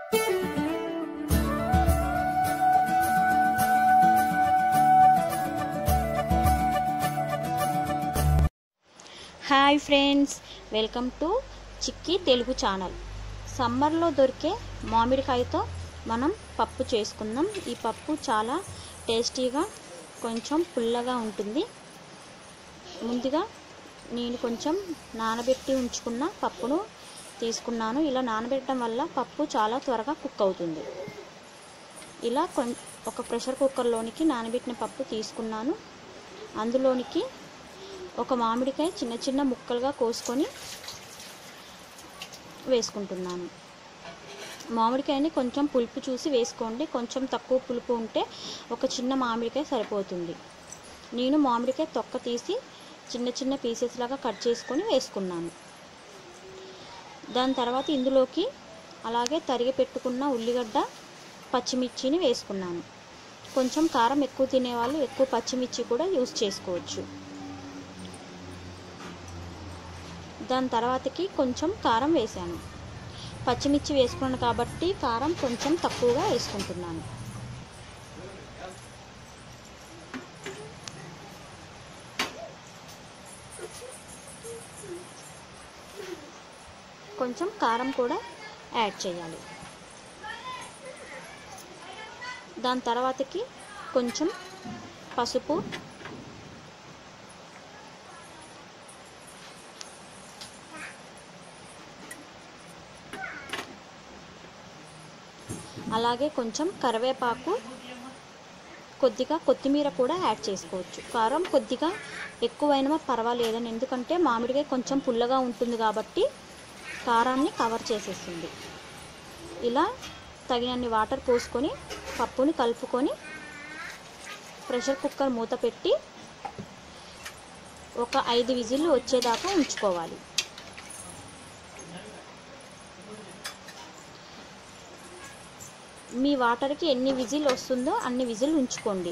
hi friends welcome to Chikki Telugu channel సమ్మర్లో దొరికే మామిడికాయతో మనం పప్పు చేసుకుందాం ఈ పప్పు చాలా టేస్టీగా కొంచెం పుల్లగా ఉంటుంది ముందుగా నేను కొంచెం నానబెట్టి ఉంచుకున్న పప్పును తీసుకున్నాను ఇలా నానబెట్టడం వల్ల పప్పు చాలా త్వరగా కుక్ అవుతుంది ఇలా కొం ఒక ప్రెషర్ కుక్కర్లోనికి నానబెట్టిన పప్పు తీసుకున్నాను అందులోనికి ఒక మామిడికాయ చిన్న చిన్న ముక్కలుగా కోసుకొని వేసుకుంటున్నాను మామిడికాయని కొంచెం పులుపు చూసి వేసుకోండి కొంచెం తక్కువ పులుపు ఉంటే ఒక చిన్న మామిడికాయ సరిపోతుంది నేను మామిడికాయ తొక్క తీసి చిన్న చిన్న పీసెస్ లాగా కట్ చేసుకొని వేసుకున్నాను దాని తర్వాత ఇందులోకి అలాగే తరిగి పెట్టుకున్న ఉల్లిగడ్డ పచ్చిమిర్చిని వేసుకున్నాను కొంచెం కారం ఎక్కువ తినేవాళ్ళు ఎక్కువ పచ్చిమిర్చి కూడా యూస్ చేసుకోవచ్చు దాని తర్వాతకి కొంచెం కారం వేసాను పచ్చిమిర్చి వేసుకున్నాను కాబట్టి కారం కొంచెం తక్కువగా వేసుకుంటున్నాను కొంచెం కారం కూడా యాడ్ చేయాలి దాని తర్వాతకి కొంచెం పసుపు అలాగే కొంచెం కరివేపాకు కొద్దిగా కొత్తిమీర కూడా యాడ్ చేసుకోవచ్చు కారం కొద్దిగా ఎక్కువైనా పర్వాలేదని ఎందుకంటే మామిడికాయ కొంచెం పుల్లగా ఉంటుంది కాబట్టి కారాన్ని కవర్ చేసేస్తుంది ఇలా తగినన్ని వాటర్ పోసుకొని పప్పుని కలుపుకొని ప్రెషర్ కుక్కర్ మూత పెట్టి ఒక ఐదు విజిల్లు వచ్చేదాకా ఉంచుకోవాలి మీ వాటర్కి ఎన్ని విజిల్ వస్తుందో అన్ని విజిల్ ఉంచుకోండి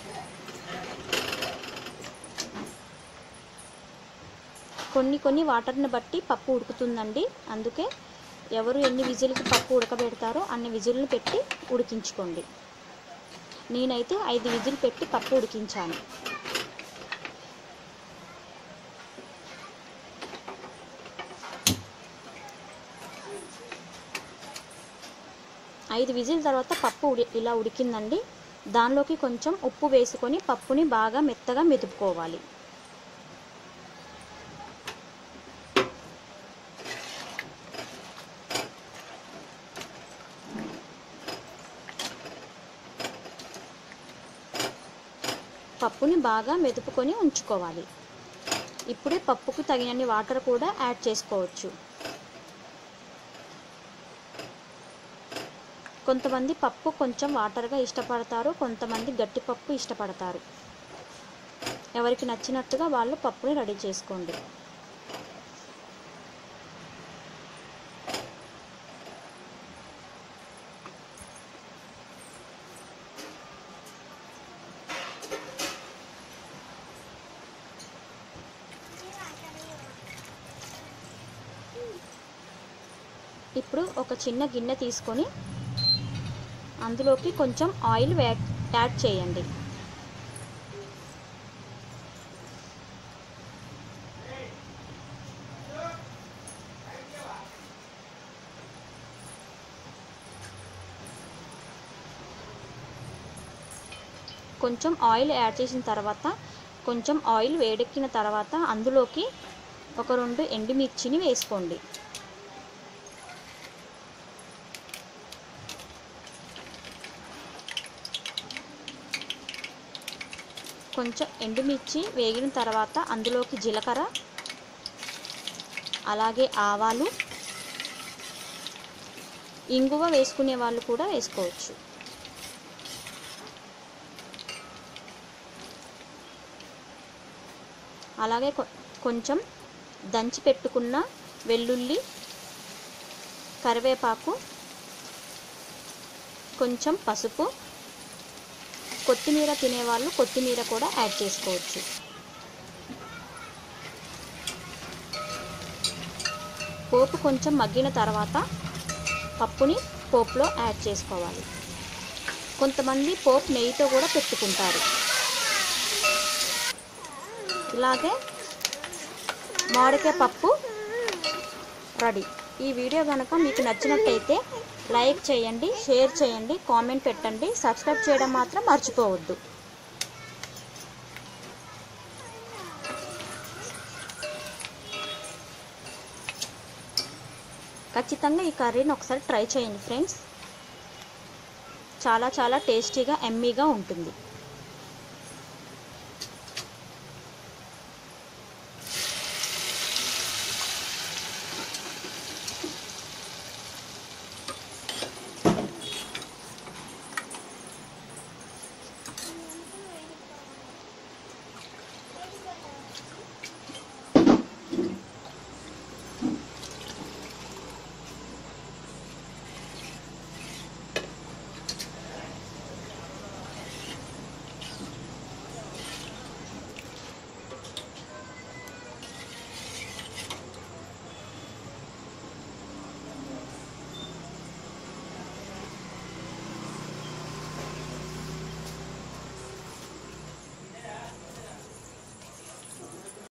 కొన్ని కొన్ని వాటర్ని బట్టి పప్పు ఉడుకుతుందండి అందుకే ఎవరు ఎన్ని విజిల్కి పప్పు ఉడకబెడతారో అన్ని విజిల్ని పెట్టి ఉడికించుకోండి నేనైతే ఐదు విజిల్ పెట్టి పప్పు ఉడికించాను ఐదు విజిల్ తర్వాత పప్పు ఉడి ఇలా ఉడికిందండి దానిలోకి కొంచెం ఉప్పు వేసుకొని పప్పుని బాగా మెత్తగా మెదుపుకోవాలి పప్పుని బాగా మెదుపుకొని ఉంచుకోవాలి ఇప్పుడే పప్పుకు తగినన్ని వాటర్ కూడా యాడ్ చేసుకోవచ్చు కొంతమంది పప్పు కొంచెం వాటర్గా ఇష్టపడతారు కొంతమంది గట్టి పప్పు ఇష్టపడతారు ఎవరికి నచ్చినట్టుగా వాళ్ళు పప్పుని రెడీ చేసుకోండి ఇప్పుడు ఒక చిన్న గిన్నె తీసుకొని అందులోకి కొంచెం ఆయిల్ యాడ్ చేయండి కొంచెం ఆయిల్ యాడ్ చేసిన తర్వాత కొంచెం ఆయిల్ వేడెక్కిన తర్వాత అందులోకి ఒక రెండు ఎండుమిర్చిని వేసుకోండి కొంచెం ఎండుమిర్చి వేగిన తర్వాత అందులోకి జీలకర్ర అలాగే ఆవాలు ఇంగువ వేసుకునే వాళ్ళు కూడా వేసుకోవచ్చు అలాగే కొంచెం దంచి పెట్టుకున్న వెల్లుల్లి కరివేపాకు కొంచెం పసుపు కొత్తిమీర తినేవాళ్ళు కొత్తిమీర కూడా యాడ్ చేసుకోవచ్చు పోపు కొంచెం మగ్గిన తర్వాత పప్పుని పోపులో యాడ్ చేసుకోవాలి కొంతమంది పోపు నెయ్యితో కూడా పెట్టుకుంటారు ఇలాగే మామిడికాయ పప్పు రెడీ ఈ వీడియో కనుక మీకు నచ్చినట్టయితే లైక్ చేయండి షేర్ చేయండి కామెంట్ పెట్టండి సబ్స్క్రైబ్ చేయడం మాత్రం మర్చిపోవద్దు ఖచ్చితంగా ఈ కర్రీని ఒకసారి ట్రై చేయండి ఫ్రెండ్స్ చాలా చాలా టేస్టీగా ఎమ్మీగా ఉంటుంది